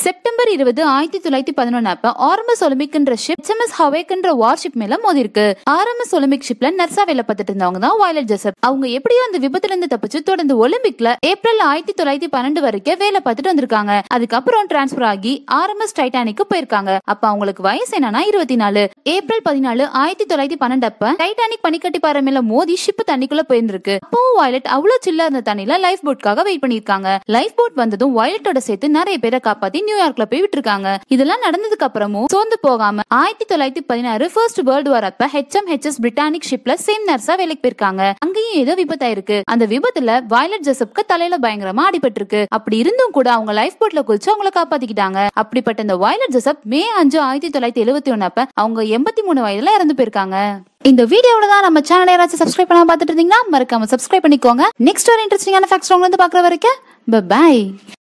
September இருபது ஆயிரத்தி தொள்ளாயிரத்தி பதினொன்னு அப்ப ஆர்எம்எஸ் ஒலிம்பிக்ன்ற ஷிப் எச்எம்எஸ் ஹவேக்ன்ற வார்ஷிப் மேல மோதி இருக்கு ஆர்எம்எஸ் ஒலிம்பிக் ஷிப்ல நர்ஸா வேலை பார்த்துட்டு இருந்தவங்க தான் வயலட் ஜெசப் அவங்க எப்படியோ அந்த விபத்துல இருந்து தப்பிச்சு தொடர்ந்து ஒலிம்பிக்ல ஏப்ரல் ஆயிரத்தி தொள்ளாயிரத்தி பன்னெண்டு வரைக்கும் வேலை பார்த்துட்டு வந்திருக்காங்க அதுக்கப்புறம் டிரான்ஸ்பர் ஆகி ஆர்எம்எஸ் டைட்டானிக்கு போயிருக்காங்க அப்ப அவங்களுக்கு வயசு என்னன்னா இருபத்தி நாலு ஏப்ரல் பதினாலு ஆயிரத்தி தொள்ளாயிரத்தி பன்னெண்டு அப்ப டைட்டானிக் பனிக்கட்டி பாறை மேல மோதி ஷிப் தண்ணிக்குள்ள போயிருந்திருக்கு அப்பவும் வயலட் அவ்வளவு சில்லா இருந்த தண்ணியில லைஃப் போட்காக வெயிட் பண்ணிருக்காங்க லைஃப் போட் வந்ததும் வயலட்டோட சேர்த்து நிறைய பேரை காப்பாத்தி நியூயார்க்ல போய் விட்டுருக்காங்க இதெல்லாம் நடந்ததுக்கு அப்புறமும் சோர்ந்து போகாம ஆயிரத்தி தொள்ளாயிரத்தி பதினாறு ஃபர்ஸ்ட் வேர்ல்டு வார் அப்ப ஹெச்எம் ஹெச்எஸ் பிரிட்டானிக் ஷிப்ல சேம் நர்ஸா வேலைக்கு போயிருக்காங்க அங்கேயும் ஏதோ விபத்தாயிருக்கு அந்த விபத்துல வயலட் ஜெசப்க்கு தலையில பயங்கரமா அடிபட்டிருக்கு அப்படி இருந்தும் கூட அவங்க லைஃப் போட்ல குளிச்சு அவங்கள காப்பாத்திக்கிட்டாங்க அப்படிப்பட்ட இந்த வயலட் ஜெசப் மே அஞ்சு ஆயிரத்தி தொள்ளாயிரத்தி எழுபத்தி ஒன்னு அப்ப அவங்க எண்பத்தி மூணு வயதுல இறந்து போயிருக்காங்க இந்த வீடியோல தான் நம்ம சேனல் யாராச்சும் சப்ஸ்கிரைப் பண்ணாம பார்த்துட்டு இருந்தீங்கன்னா மறக்காம சப்ஸ்கிரைப் பண்ணிக்கோங்க நெக்ஸ்ட் ஒரு இன்ட்ரெஸ்டிங்கான ஃபேக்ட்ஸ் உங்களுக்கு வந்து பாக்குற வரைக்கும் பை